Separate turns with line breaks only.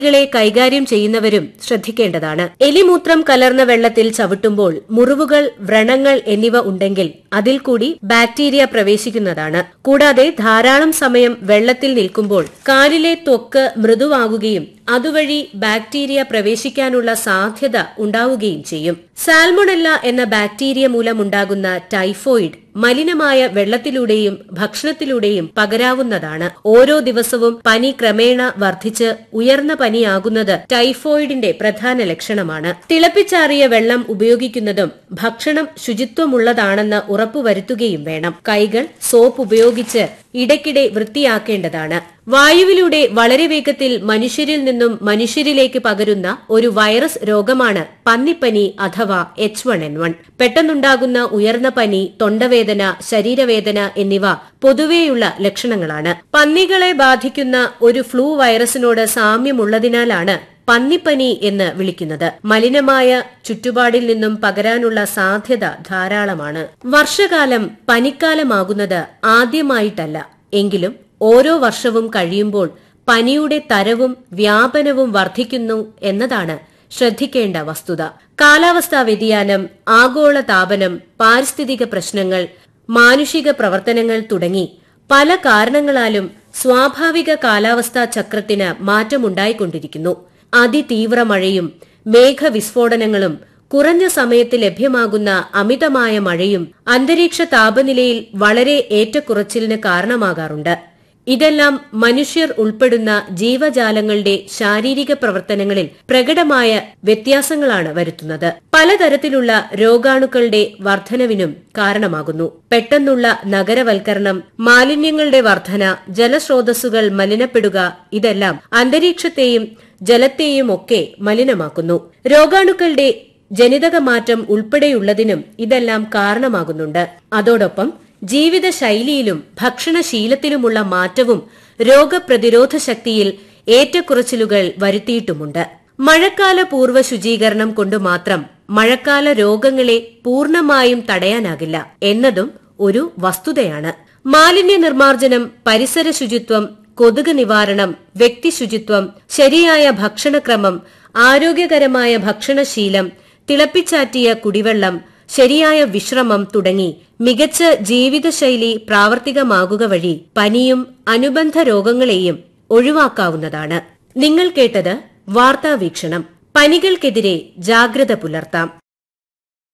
കളെ കൈകാര്യം ചെയ്യുന്നവരും ശ്രദ്ധിക്കേണ്ടതാണ് എലിമൂത്രം കലർന്ന വെള്ളത്തിൽ ചവിട്ടുമ്പോൾ മുറിവുകൾ വ്രണങ്ങൾ എന്നിവ ഉണ്ടെങ്കിൽ അതിൽ കൂടി ബാക്ടീരിയ പ്രവേശിക്കുന്നതാണ് കൂടാതെ ധാരാളം സമയം വെള്ളത്തിൽ നിൽക്കുമ്പോൾ കാലിലെ ത്വക്ക് മൃദുവാകുകയും അതുവഴി ബാക്ടീരിയ പ്രവേശിക്കാനുള്ള സാധ്യത ഉണ്ടാവുകയും ചെയ്യും സാൽമൊണല്ല എന്ന ബാക്ടീരിയ മൂലമുണ്ടാകുന്ന ടൈഫോയിഡ് മലിനമായ വെള്ളത്തിലൂടെയും ഭക്ഷണത്തിലൂടെയും പകരാവുന്നതാണ് ഓരോ ദിവസവും പനി ക്രമേണ വർദ്ധിച്ച് ഉയർന്ന പനിയാകുന്നത് ടൈഫോയിഡിന്റെ പ്രധാന ലക്ഷണമാണ് തിളപ്പിച്ചാറിയ വെള്ളം ഉപയോഗിക്കുന്നതും ഭക്ഷണം ശുചിത്വമുള്ളതാണെന്ന് ഉറപ്പുവരുത്തുകയും വേണം കൈകൾ സോപ്പ് ഉപയോഗിച്ച് ഇടയ്ക്കിടെ വൃത്തിയാക്കേണ്ടതാണ് വായുവിലൂടെ വളരെ വേഗത്തിൽ മനുഷ്യരിൽ നിന്നും മനുഷ്യരിലേക്ക് പകരുന്ന ഒരു വൈറസ് രോഗമാണ് പന്നിപ്പനി അഥവാ എച്ച് വൺ എൻ വൺ പെട്ടെന്നുണ്ടാകുന്ന ഉയർന്ന പനി തൊണ്ടവേദന ശരീരവേദന എന്നിവ പൊതുവെയുള്ള ലക്ഷണങ്ങളാണ് പന്നികളെ ബാധിക്കുന്ന ഒരു ഫ്ലൂ വൈറസിനോട് സാമ്യമുള്ളതിനാലാണ് പന്നിപ്പനി എന്ന് വിളിക്കുന്നത് മലിനമായ ചുറ്റുപാടിൽ നിന്നും പകരാനുള്ള സാധ്യത ധാരാളമാണ് വർഷകാലം പനിക്കാലമാകുന്നത് ആദ്യമായിട്ടല്ല എങ്കിലും ഓരോ വർഷവും കഴിയുമ്പോൾ പനിയുടെ തരവും വ്യാപനവും വർദ്ധിക്കുന്നു എന്നതാണ് ശ്രദ്ധിക്കേണ്ട വസ്തുത കാലാവസ്ഥാ വ്യതിയാനം ആഗോള താപനം പാരിസ്ഥിതിക പ്രശ്നങ്ങൾ മാനുഷിക പ്രവർത്തനങ്ങൾ തുടങ്ങി പല കാരണങ്ങളാലും സ്വാഭാവിക കാലാവസ്ഥാ ചക്രത്തിന് മാറ്റമുണ്ടായിക്കൊണ്ടിരിക്കുന്നു അതിതീവ്ര മഴയും മേഘവിസ്ഫോടനങ്ങളും കുറഞ്ഞ സമയത്ത് ലഭ്യമാകുന്ന അമിതമായ മഴയും അന്തരീക്ഷ താപനിലയിൽ വളരെ ഏറ്റക്കുറച്ചിലിന് കാരണമാകാറുണ്ട് ഇതെല്ലാം മനുഷ്യർ ഉൾപ്പെടുന്ന ജീവജാലങ്ങളുടെ ശാരീരിക പ്രവർത്തനങ്ങളിൽ പ്രകടമായ വ്യത്യാസങ്ങളാണ് വരുത്തുന്നത് പലതരത്തിലുള്ള രോഗാണുക്കളുടെ വർധനവിനും കാരണമാകുന്നു പെട്ടെന്നുള്ള നഗരവൽക്കരണം മാലിന്യങ്ങളുടെ വർധന ജലസ്രോതസ്സുകൾ മലിനപ്പെടുക ഇതെല്ലാം അന്തരീക്ഷത്തെയും ജലത്തെയും ഒക്കെ മലിനമാക്കുന്നു രോഗാണുക്കളുടെ ജനിതക മാറ്റം ഉൾപ്പെടെയുള്ളതിനും ഇതെല്ലാം കാരണമാകുന്നുണ്ട് അതോടൊപ്പം ജീവിതശൈലിയിലും ഭക്ഷണശീലത്തിലുമുള്ള മാറ്റവും രോഗപ്രതിരോധ ശക്തിയിൽ ഏറ്റക്കുറച്ചിലുകൾ വരുത്തിയിട്ടുമുണ്ട് മഴക്കാല പൂർവ്വ ശുചീകരണം കൊണ്ട് മാത്രം മഴക്കാല രോഗങ്ങളെ പൂർണ്ണമായും തടയാനാകില്ല എന്നതും ഒരു വസ്തുതയാണ് മാലിന്യ നിർമ്മാർജ്ജനം പരിസര ശുചിത്വം കൊതുക് നിവാരണം വ്യക്തി ശുചിത്വം ശരിയായ ഭക്ഷണക്രമം ആരോഗ്യകരമായ ഭക്ഷണശീലം തിളപ്പിച്ചാറ്റിയ കുടിവെള്ളം ശരിയായ വിശ്രമം തുടങ്ങി മികച്ച ജീവിതശൈലി പ്രാവർത്തികമാകുക വഴി പനിയും അനുബന്ധ രോഗങ്ങളെയും ഒഴിവാക്കാവുന്നതാണ് നിങ്ങൾ കേട്ടത് വാർത്താവീക്ഷണം പനികൾക്കെതിരെ ജാഗ്രത പുലർത്താം